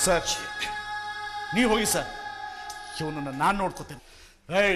sir ನೀವು ಹೋಗಿ sir ಇವನನ್ನು ನಾನು ನೋಡ್ಕೋತೀನಿ ಏಯ್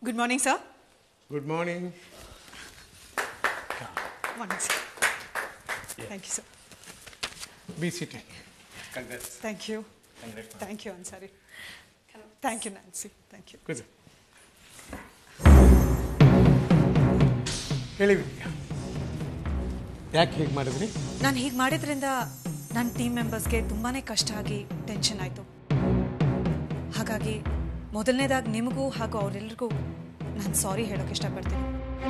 good morning sir good morning morning sir thank you sir ಬಿ ಸಿಟಿ thank you thank you Ansari thank you Nancy thank you ಕೂತು ಹೇಳಿ ವಿದ್ಯಾ ಯಾಕೆ ಹೀಗೆ ಮಾಡಿದ್ರಿ ನಾನು ಹೀಗೆ ಮಾಡಿದ್ರಿಂದ ನನ್ನ ಟೀಮ್ ಮೆಂಬರ್ಸ್ಗೆ ತುಂಬಾ ಕಷ್ಟ ಆಗಿ ಟೆನ್ಷನ್ ಆಯಿತು ಹಾಗಾಗಿ ಮೊದಲನೇದಾಗಿ ನಿಮಗೂ ಹಾಗೂ ಅವರೆಲ್ಲರಿಗೂ ನಾನು ಸಾರಿ ಹೇಳೋಕೆ ಇಷ್ಟಪಡ್ತೀನಿ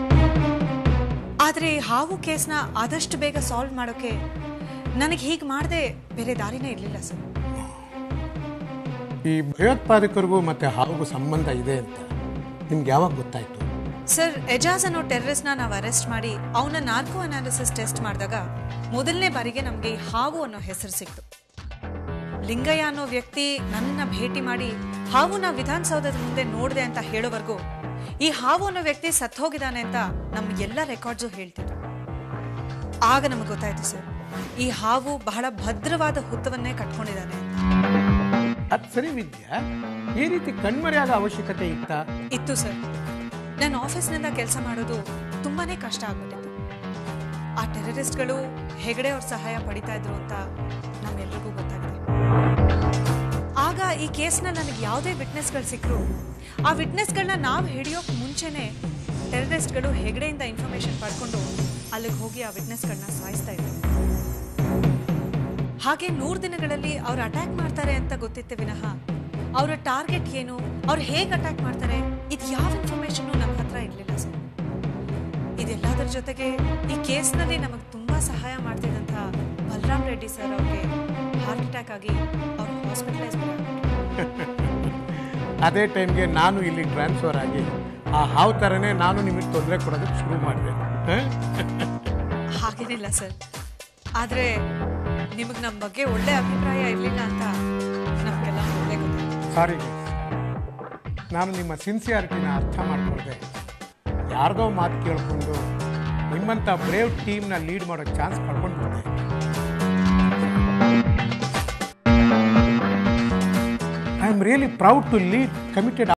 ಆದರೆ ಈ ಹಾವು ಕೇಸ್ನ ಆದಷ್ಟು ಬೇಗ ಸಾಲ್ವ್ ಮಾಡೋಕ್ಕೆ ನನಗೆ ಹೀಗೆ ಮಾಡದೆ ಬೇರೆ ದಾರಿನೇ ಇರಲಿಲ್ಲ ಸರ್ ಈ ಭಯೋತ್ಪಾದಕರಿಗೂ ಮತ್ತೆ ಹಾವುಗೂ ಸಂಬಂಧ ಇದೆ ಅಂತ ನಿಮ್ಗೆ ಯಾವಾಗ ಗೊತ್ತಾಯ್ತು ಸರ್ ಎಜಾಜ್ ಅನ್ನೋ ಟೆರರಿಸ್ಟ್ನ ನಾವು ಅರೆಸ್ಟ್ ಮಾಡಿ ಅವನ ನಾರ್ಕೋ ಅನಾಲಿಸಿಸ್ ಟೆಸ್ಟ್ ಮಾಡಿದಾಗ ಮೊದಲನೇ ಬಾರಿಗೆ ನಮಗೆ ಹಾವು ಅನ್ನೋ ಹೆಸರು ಸಿಕ್ತು ಲಿಂಗಯ್ಯ ಅನ್ನೋ ವ್ಯಕ್ತಿ ನನ್ನ ಭೇಟಿ ಮಾಡಿ ಹಾವು ನಾ ವಿಧಾನಸೌಧದ ಮುಂದೆ ನೋಡಿದೆ ಅಂತ ಹೇಳೋವರೆಗೂ ಈ ಹಾವು ಅನ್ನೋ ವ್ಯಕ್ತಿ ಸತ್ ಹೋಗಿದ್ದಾನೆ ಅಂತ ನಮ್ಮ ಎಲ್ಲ ರೆಕಾರ್ಡ್ಸು ಹೇಳ್ತಿದ್ರು ಆಗ ನಮಗೆ ಗೊತ್ತಾಯ್ತು ಸರ್ ಈ ಹಾವು ಬಹಳ ಭದ್ರವಾದ ಹುತ್ತವನ್ನೇ ಕಟ್ಕೊಂಡಿದ್ದಾನೆ ಅಂತ ಅದು ಸರಿ ವಿದ್ಯಾ ಈ ರೀತಿ ಕಣ್ಮರೆಯಾದ ಅವಶ್ಯಕತೆ ಇತ್ತಾ ಇತ್ತು ಸರ್ ನನ್ನ ಆಫೀಸ್ನಿಂದ ಕೆಲಸ ಮಾಡೋದು ತುಂಬಾನೇ ಕಷ್ಟ ಆಗ್ಬಿಟ್ಟಿತ್ತು ಆ ಟೆರರಿಸ್ಟ್ಗಳು ಹೆಗಡೆ ಅವ್ರ ಸಹಾಯ ಪಡಿತಾ ಇದ್ರು ಅಂತ ನಮ್ಮೆಲ್ರಿಗೂ ಗೊತ್ತಾಗಿದೆ ಆಗ ಈ ಕೇಸ್ನ ನನಗೆ ಯಾವುದೇ ವಿಟ್ನೆಸ್ಗಳು ಸಿಕ್ಕರು ಆ ವಿಟ್ನೆಸ್ಗಳನ್ನ ನಾವು ಹಿಡಿಯೋಕ್ ಮುಂಚೆನೆ ಟೆರರಿಸ್ಟ್ಗಳು ಹೆಗಡೆಯಿಂದ ಇನ್ಫಾರ್ಮೇಶನ್ ಪಡ್ಕೊಂಡು ಅಲ್ಲಿಗೆ ಹೋಗಿ ಆ ವಿಟ್ನೆಸ್ಗಳನ್ನ ಸಾಯಿಸ್ತಾ ಇದ್ರು ಹಾಗೆ ನೂರು ದಿನಗಳಲ್ಲಿ ಅವ್ರು ಅಟ್ಯಾಕ್ ಮಾಡ್ತಾರೆ ಅಂತ ಗೊತ್ತಿತ್ತೆ ವಿನಃ ಅವರ ಟಾರ್ಗೆಟ್ ಏನು ಅವ್ರು ಹೇಗೆ ಅಟ್ಯಾಕ್ ಮಾಡ್ತಾರೆ ಇದು ಯಾವ ಇನ್ಫಾರ್ಮೇಶನ್ ನಮ್ಮ ಹತ್ರ ಇರಲಿಲ್ಲ ಸರ್ ಇದೆಲ್ಲದರ ಜೊತೆಗೆ ಈ ಕೇಸ್ನಲ್ಲಿ ನಮಗೆ ತುಂಬಾ ಸಹಾಯ ಮಾಡ್ತಿದ್ದಂಥ ಬಲರಾಮ್ ರೆಡ್ಡಿ ಸರ್ ಅವ್ರಿಗೆ ಹಾರ್ಟ್ ಅಟ್ಯಾಕ್ ಆಗಿ ಅವ್ರು ಹಾಸ್ಪಿಟಲೈಸ್ ಅದೇ ಟೈಮ್ಗೆ ನಾನು ಇಲ್ಲಿ ಟ್ರಾನ್ಸ್ಫರ್ ಆಗಿ ಆ ಹಾವು ಥರನೇ ನಾನು ನಿಮಗೆ ತೊಂದರೆ ಕೊಡೋದಕ್ಕೆ ಶುರು ಮಾಡಿದೆ ಹಾಗೇನಿಲ್ಲ ಸರ್ ಆದರೆ ನಿಮಗೆ ನಮ್ಮ ಬಗ್ಗೆ ಒಳ್ಳೆ ಅಭಿಪ್ರಾಯ ಇರಲಿಲ್ಲ ಅಂತ ನಮಗೆಲ್ಲ ಮೊದಲೇ ಗೊತ್ತಾಯ್ತು ಸಾರಿ ನಾನು ನಿಮ್ಮ ಸಿನ್ಸಿಯಾರಿಟಿನ ಅರ್ಥ ಮಾಡ್ಕೊಳ್ದೆ ಯಾರ್ದೋ ಮಾತು ಕೇಳ್ಕೊಂಡು ನಿಮ್ಮಂಥ ಬ್ರೇವ್ ಟೀಮ್ನ ಲೀಡ್ ಮಾಡೋ ಚಾನ್ಸ್ ಕಳ್ಕೊಂಡು ಬಂದೆ I am really proud to lead committed